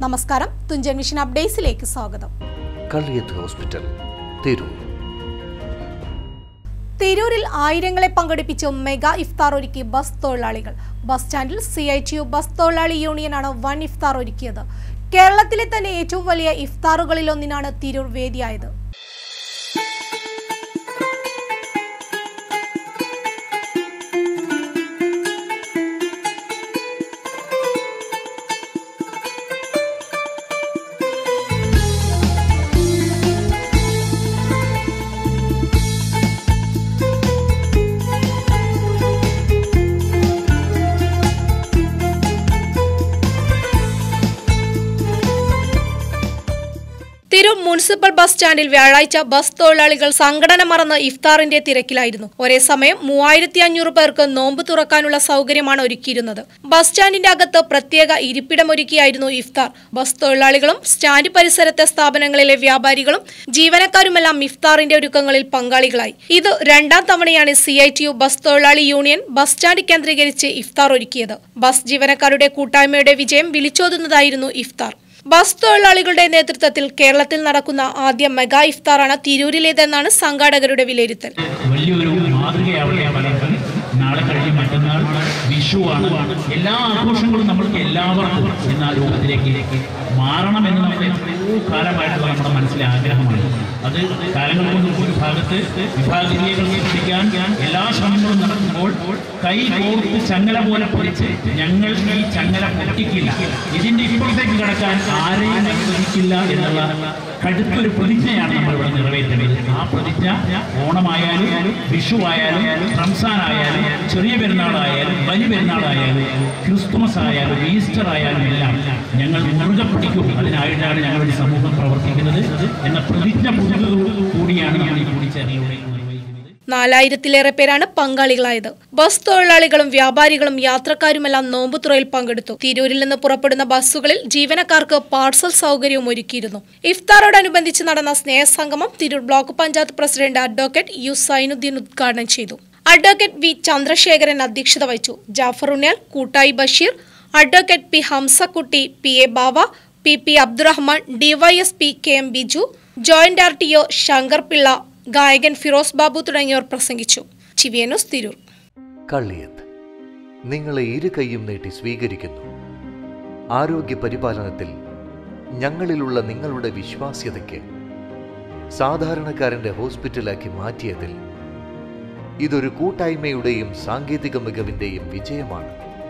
നമസ്കാരം തുഞ്ചൻ മിഷൻ അപ്ഡേറ്റ്സിലേക്ക് സ്വാഗതം കള്ളിയത്ത് ഹോസ്പിറ്റൽ തിരൂർ തിരൂരിൽ ആയിരങ്ങളെ പങ്കെടുപ്പിച്ച് മെഗാ ഇഫ്താർ ഒരുക്കി ബസ് തൊഴിലാളികൾ ബസ് സ്റ്റാൻഡിൽ C I T U bus തൊഴിലാളി യൂണിയനാണ് വൺ ഇഫ്താർ ഒരുക്കിയത് കേരളത്തിലെ തന്നെ ഏറ്റവും വലിയ ഇഫ്താറുകളിലൊന്നിനാണ് തിരൂർ വേദിയായത് തിരൂർ മുനിസിപ്പൽ ബസ് സ്റ്റാൻഡിൽ വ്യാഴാഴ്ച ബസ് തൊഴിലാളികൾ സംഘടന മറന്ന് ഇഫ്താറിന്റെ തിരക്കിലായിരുന്നു ഒരേ സമയം മൂവായിരത്തി അഞ്ഞൂറ് പേർക്ക് നോമ്പ് തുറക്കാനുള്ള സൗകര്യമാണ് ഒരുക്കിയിരുന്നത് ബസ് സ്റ്റാൻഡിന്റെ അകത്ത് പ്രത്യേക ഇരിപ്പിടം ഒരുക്കിയായിരുന്നു ഇഫ്താർ ബസ് തൊഴിലാളികളും സ്റ്റാൻഡ് പരിസരത്തെ സ്ഥാപനങ്ങളിലെ വ്യാപാരികളും ജീവനക്കാരുമെല്ലാം ഇഫ്താറിന്റെ ഒരുക്കങ്ങളിൽ പങ്കാളികളായി ഇത് രണ്ടാം തവണയാണ് C I T U bus തൊഴിലാളി യൂണിയൻ ബസ് സ്റ്റാൻഡ് കേന്ദ്രീകരിച്ച് ഇഫ്താർ ഒരുക്കിയത് ബസ് ജീവനക്കാരുടെ കൂട്ടായ്മയുടെ വിജയം വിളിച്ചോതുന്നതായിരുന്നു ഇഫ്താർ ബസ് തൊഴിലാളികളുടെ നേതൃത്വത്തിൽ കേരളത്തിൽ നടക്കുന്ന ആദ്യ മെഗാ ഇഫ്താറാണ് തിരൂരിലേതെന്നാണ് സംഘാടകരുടെ വിലയിരുത്തൽ വലിയൊരു മാതൃകയാവട്ടെ പലർക്കും നാളെ കഴിഞ്ഞ് മറ്റന്നാൾ വിഷുവാണ് എല്ലാ ആഘോഷങ്ങളും നമ്മൾക്ക് എല്ലാവർക്കും എന്ന രൂപത്തിലേക്ക് മാറണമെന്ന് നമുക്ക് എത്രയോ കാലമായിട്ടുള്ള നമ്മുടെ മനസ്സിലെ ആഗ്രഹമാണ് അത് കാലങ്ങൾ കൊണ്ട് ഒരു ഭാഗത്ത് വിഭാഗീയകൾ സൃഷ്ടിക്കാൻ എല്ലാ ശ്രമങ്ങളും നടക്കുമ്പോൾ കൈ കോർത്ത് ചങ്ങല പോലെ പൊളിച്ച് ഞങ്ങൾ ഈ ചങ്ങല പൊട്ടിക്കില്ല ഇതിന്റെ ഇപ്പുറത്തേക്ക് കടക്കാൻ ആരെയും അനുവദിക്കില്ല എന്നുള്ള കടുത്തൊരു പ്രതിജ്ഞയാണ് നമ്മൾ ഇവിടെ നിറവേറ്റേണ്ടത് ആ പ്രതിജ്ഞ ഓണമായാലും വിഷുവായാലും റംസാൻ ആയാലും ചെറിയ പെരുന്നാളായാലും വലിയ പെരുന്നാളായാലും ക്രിസ്തുമസ് ആയാലും ഈസ്റ്റർ ആയാലും എല്ലാം ഞങ്ങൾ മുറുകെ പിടിക്കും അതിനായിട്ടാണ് ഞങ്ങളുടെ സമൂഹം പ്രവർത്തിക്കുന്നത് എന്ന പ്രതിജ്ഞ പുതുതോടു കൂടിയാണ് നമ്മൾ ഈ കൂടിച്ചേരലിലൂടെ നിർവഹിക്കുന്നത് നാലായിരത്തിലേറെ പേരാണ് പങ്കാളികളായത് ബസ് തൊഴിലാളികളും വ്യാപാരികളും യാത്രക്കാരുമെല്ലാം നോമ്പുതുറയിൽ പങ്കെടുത്തു തിരൂരിൽ നിന്ന് പുറപ്പെടുന്ന ബസ്സുകളിൽ ജീവനക്കാർക്ക് പാർസൽ സൗകര്യവും ഒരുക്കിയിരുന്നു ഇഫ്താറോടനുബന്ധിച്ച് നടന്ന സ്നേഹസംഗമം Tirur block panchayat president advocate U Zainuddin ഉദ്ഘാടനം ചെയ്തു അഡ്വക്കേറ്റ് വി ചന്ദ്രശേഖരൻ അധ്യക്ഷത വഹിച്ചു Jafar Unniyal Koottayi Basheer advocate P Hamzakutty P A Bava P P Abdurahman DYSP K M Biju joint R T O Shankar Pillai ഗായകൻ ഫിറോസ് ബാബു തുടങ്ങിയവർ പ്രസംഗിച്ചു ചിവിയനൂസ് തിരൂർ കള്ളിയത്ത് നിങ്ങളെ ഇരു കൈയും നീട്ടി സ്വീകരിക്കുന്നു ആരോഗ്യ പരിപാലനത്തിൽ ഞങ്ങളിലുള്ള നിങ്ങളുടെ വിശ്വാസ്യതയ്ക്ക് സാധാരണക്കാരന്റെ ഹോസ്പിറ്റലാക്കി മാറ്റിയതിൽ ഇതൊരു കൂട്ടായ്മയുടെയും സാങ്കേതിക മികവിന്റെയും വിജയമാണ്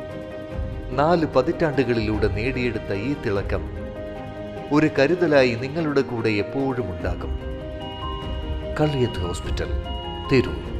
നാല് പതിറ്റാണ്ടുകളിലൂടെ നേടിയെടുത്ത ഈ തിളക്കം ഒരു കരുതലായി നിങ്ങളുടെ കൂടെ എപ്പോഴും ഉണ്ടാകും കള്ളിയത്ത് ഹോസ്പിറ്റൽ തിരൂർ